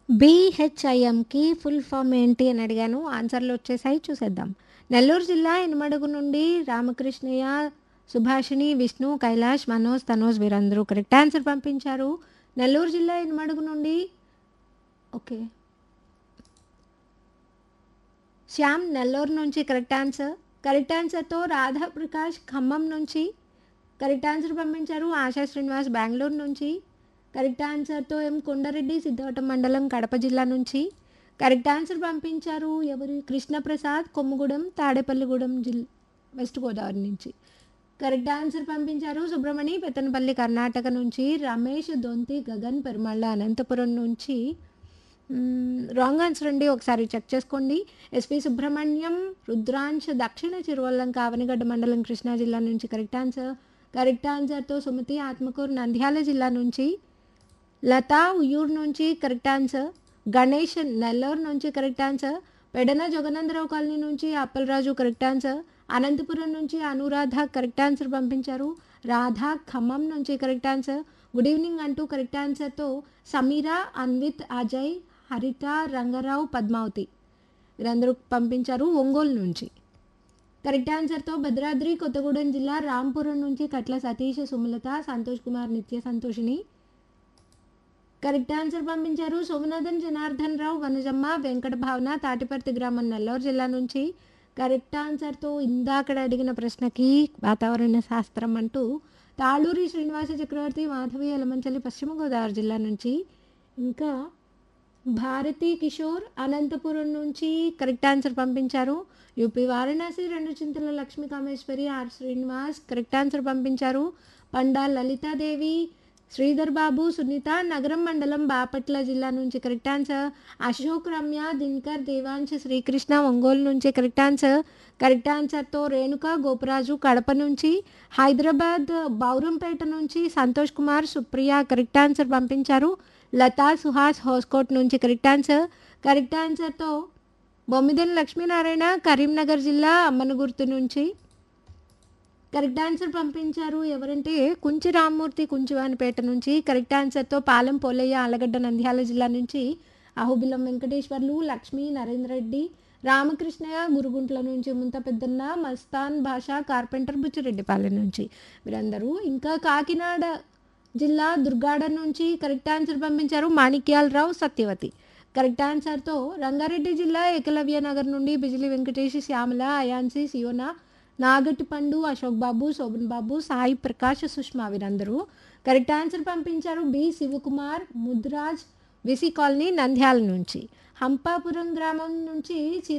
బీహెచ్ఐఎంకి full form ఏంటి అని అడిగాను ఆన్సర్లు వచ్చేసాయి చూసేద్దాం నెల్లూరు జిల్లా ఎనమడుగు నుండి రామకృష్ణయ్య సుభాషిణి విష్ణు కైలాష్ మనోజ్ తనోజ్ వీరందరూ కరెక్ట్ ఆన్సర్ పంపించారు నెల్లూరు జిల్లా ఎనమడుగు నుండి ఓకే శ్యామ్ నెల్లూరు నుంచి కరెక్ట్ ఆన్సర్ కరెక్ట్ ఆన్సర్తో రాధా ప్రకాష్ ఖమ్మం నుంచి కరెక్ట్ ఆన్సర్ పంపించారు ఆశా శ్రీనివాస్ బెంగళూరు నుంచి కరెక్ట్ ఆన్సర్తో ఎం కొండారెడ్డి సిద్ధవటం మండలం కడప జిల్లా నుంచి కరెక్ట్ ఆన్సర్ పంపించారు ఎవరు కృష్ణప్రసాద్ కొమ్ముగూడెం తాడేపల్లిగూడెం జిల్ వెస్ట్ గోదావరి నుంచి కరెక్ట్ ఆన్సర్ పంపించారు సుబ్రమణి పెత్తనపల్లి కర్ణాటక నుంచి రమేష్ దొంతి గగన్ పెరుమళ్ళ అనంతపురం నుంచి రాంగ్ ఆన్సర్ అండి ఒకసారి చెక్ చేసుకోండి ఎస్పి సుబ్రహ్మణ్యం రుద్రాంశ దక్షిణ చిరువల్లం కావనగడ్డ మండలం కృష్ణా జిల్లా నుంచి కరెక్ట్ ఆన్సర్ కరెక్ట్ ఆన్సర్తో సుమతి ఆత్మకూరు నంద్యాల జిల్లా నుంచి లతా ఉయ్యూరు నుంచి కరెక్ట్ ఆన్సర్ గణేష్ నెల్లూరు నుంచి correct answer Pedana Jaganandarao colony నుంచి అప్పలరాజు కరెక్ట్ ఆన్సర్ అనంతపురం నుంచి అనురాధ కరెక్ట్ ఆన్సర్ పంపించారు రాధా ఖమ్మం నుంచి కరెక్ట్ ఆన్సర్ గుడ్ ఈవినింగ్ అంటూ కరెక్ట్ ఆన్సర్తో సమీరా అన్విత్ అజయ్ హరిత రంగారావు పద్మావతి వీరందరూ పంపించారు ఒంగోలు నుంచి కరెక్ట్ ఆన్సర్తో భద్రాద్రి కొత్తగూడెం జిల్లా రాంపురం నుంచి కట్ల సతీష్ సుమలత సంతోష్ కుమార్ నిత్య సంతోషిని కరెక్ట్ ఆన్సర్ పంపించారు సోమనాథన్ జనార్దన్ రావు వనజమ్మ వెంకట భావన తాటిపర్తి గ్రామం నెల్లూరు జిల్లా నుంచి కరెక్ట్ ఆన్సర్తో ఇందాకడ అడిగిన ప్రశ్నకి వాతావరణ శాస్త్రం అంటూ తాళూరి శ్రీనివాస చక్రవర్తి మాధవి ఎలమంచలి పశ్చిమ గోదావరి జిల్లా నుంచి ఇంకా భారతీ కిషోర్ అనంతపురం నుంచి కరెక్ట్ ఆన్సర్ పంపించారు యూపీ వారణాసి రెండు Chintala Lakshmi Kameswari R Srinivas correct answer పంపించారు పండా లలితాదేవి శ్రీధర్ బాబు సునీత నగరం మండలం బాపట్ల జిల్లా నుంచి కరెక్ట్ ఆన్సర్ అశోక్ రమ్య దినకర్ దేవాంశ్ శ్రీకృష్ణ ఒంగోలు నుంచి కరెక్ట్ ఆన్సర్ కరెక్ట్ ఆన్సర్తో రేణుక గోపరాజు కడప నుంచి హైదరాబాద్ బౌరంపేట నుంచి సంతోష్ కుమార్ సుప్రియ కరెక్ట్ ఆన్సర్ పంపించారు లతా సుహాస్ హోస్కోట్ నుంచి కరెక్ట్ ఆన్సర్ కరెక్ట్ ఆన్సర్తో బొమ్మిదేని లక్ష్మీనారాయణ కరీంనగర్ జిల్లా అమ్మనగుర్తు నుంచి కరెక్ట్ ఆన్సర్ పంపించారు ఎవరంటే కుంచి రామ్మూర్తి కుంచివానిపేట నుంచి కరెక్ట్ ఆన్సర్తో పాలెం పోలయ్య ఆలగడ్డ నంద్యాల జిల్లా నుంచి అహుబిలం వెంకటేశ్వర్లు లక్ష్మీ నరేంద్ర రెడ్డి రామకృష్ణయ్య గురుగుంట్ల నుంచి ముంత పెద్దన్న మస్తాన్ భాష కార్పెంటర్ బుచ్చిరెడ్డిపాలెం నుంచి వీరందరూ ఇంకా కాకినాడ జిల్లా దుర్గాడ నుంచి కరెక్ట్ ఆన్సర్ పంపించారు మాణిక్యాలరావు సత్యవతి కరెక్ట్ ఆన్సర్తో రంగారెడ్డి జిల్లా ఏకలవ్య నగర్ నుండి బిజిలి వెంకటేష్ శ్యామల అయాన్సి సియోనా నాగటి పండు అశోక్ బాబు శోభన్ బాబు సాయి ప్రకాష్ సుష్మా వీరందరూ కరెక్ట్ ఆన్సర్ పంపించారు B Sivakumar Mudraj VC colony Nandyal నుంచి హంపాపురం గ్రామం నుంచి